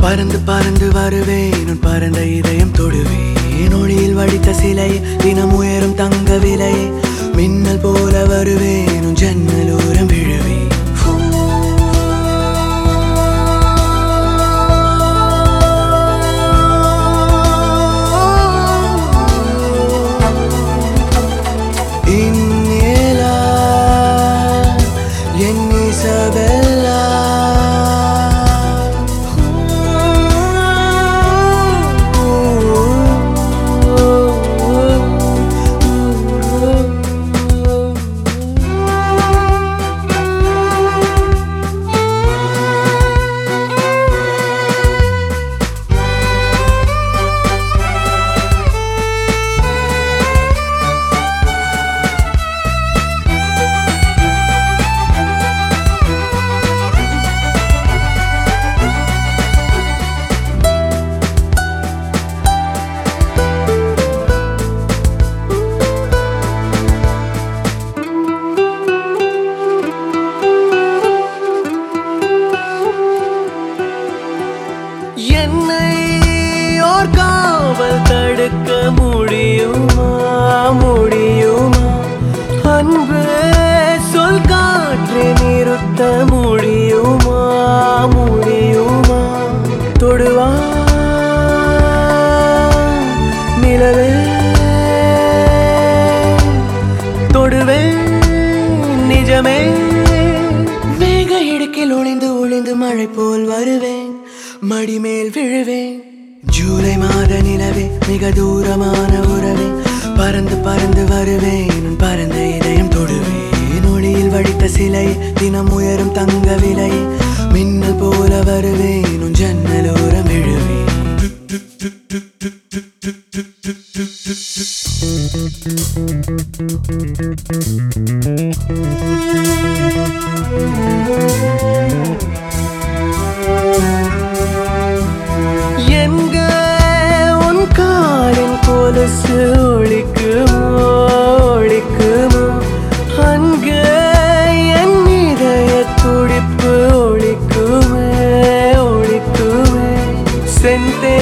பறந்து பறந்து வருவேன் உன் பறந்த இதயம் தொடுவேன் ஒளியில் வடித்த சிலை தினம் உயரும் தங்க விலை மின்னல் போல வருவேன் உன் ஜன்னலோரம் விழுவேன் இந்நிலா என் இசபெல்லா என்னை ஓர் காவல் தடுக்க முடியுமா முடியுமா அன்பு சொல் காற்றை நிறுத்த முடியுமா முடியுமா தொடுவா நிலவே தொடுவே நிஜமே மேக இடுக்கில் ஒளிந்து ஒளிந்து மழை போல் வருவேன் மடிமேல் விழுவேன் ஜூலை மாத நிலவே மிக தூரமான உறவே பறந்து பறந்து வருவேன் உன் பறந்த இதயம் தொடுவேன் ஒளியில் வடித்த சிலை தினம் உயரும் தங்க விலை மின்னல் போல வருவேன் உன் ஜன்னலோரம் விழுவேன் எங்க உன் காலின் கொலுசு ஒழிக்குமோ ஒழிக்குமோ அங்க என் இதய துடிப்பு ஒழிக்குமே ஒழிக்குமே செந்தே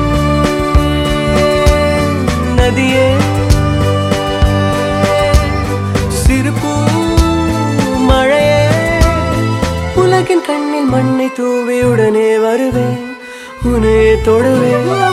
நதியே சிறுபூ மழையே உலகின் கண்ணில் மண்ணை தூவி உடனே வருவேன் உனே தொடுவேன்